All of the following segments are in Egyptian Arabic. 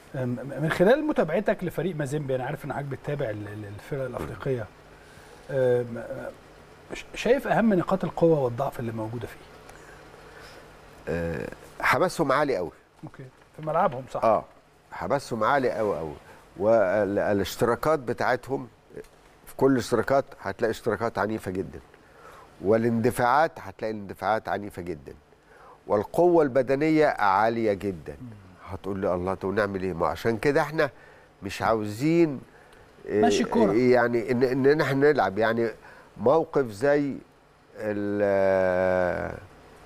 من خلال متابعتك لفريق مازيمبي انا عارف ان حضرتك بتتابع ال- ال- الفرق الافريقيه أم، ش- شايف اهم نقاط القوه والضعف اللي موجوده فيه آه، حماسهم عالي قوي اوكي في ملعبهم صح اه حماسهم عالي قوي قوي والاشتراكات بتاعتهم في كل اشتراكات هتلاقي اشتراكات عنيفه جدا والاندفاعات هتلاقي الاندفاعات عنيفه جدا والقوه البدنيه عاليه جدا هتقول لي الله طب نعمل ايه ما عشان كده احنا مش عاوزين آه، ماشي كورة. يعني ان ان احنا نلعب يعني موقف زي ال- آه،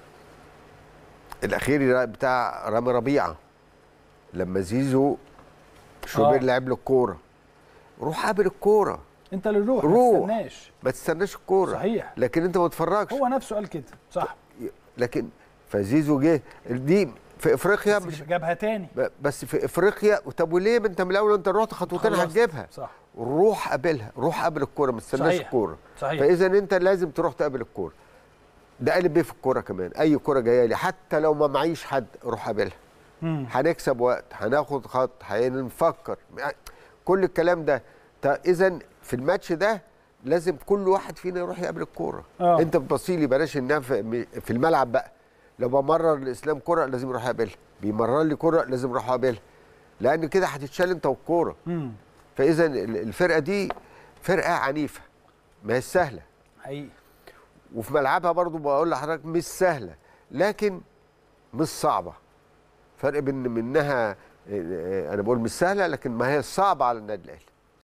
الاخير بتاع رامي ربيعه لما زيزو شوبير آه. لعب له الكوره روح قابل الكوره انت اللي روح روح. ما تستناش ما تستناش الكوره صحيح. لكن انت ما تتفرجش هو نفسه قال كده صح لكن فزيزو جه دي في افريقيا بس مش جابها تاني ب- بس في افريقيا طب وليه ما انت من الاول انت رحت خطوتين خلصت. هتجيبها صح روح قابلها روح قابل الكوره ما تستناش صحيح. الكوره صحيح فاذا انت لازم تروح تقابل الكوره ده قالب بيه في الكوره كمان اي كوره جايه لي حتى لو ما معيش حد روح قابلها مم. هنكسب وقت هناخد خط هنفكر كل الكلام ده اذا في الماتش ده لازم كل واحد فينا يروح يقابل الكوره آه. انت بتبصيلي بلاش انها في في الملعب بقى لو بمرر الاسلام كره لازم يروح يقابلها بيمرر لي كره لازم اروح اقابلها لان كده هتتشال انت والكوره مم. فاذا ال- الفرقه دي فرقه عنيفه ما هي سهله حقيقي وفي ملعبها برضو بقول لحضرتك مش سهله لكن مش صعبه فرق بين منها آه، آه، انا بقول مش سهله لكن ما هي صعبه على النادي الاهلي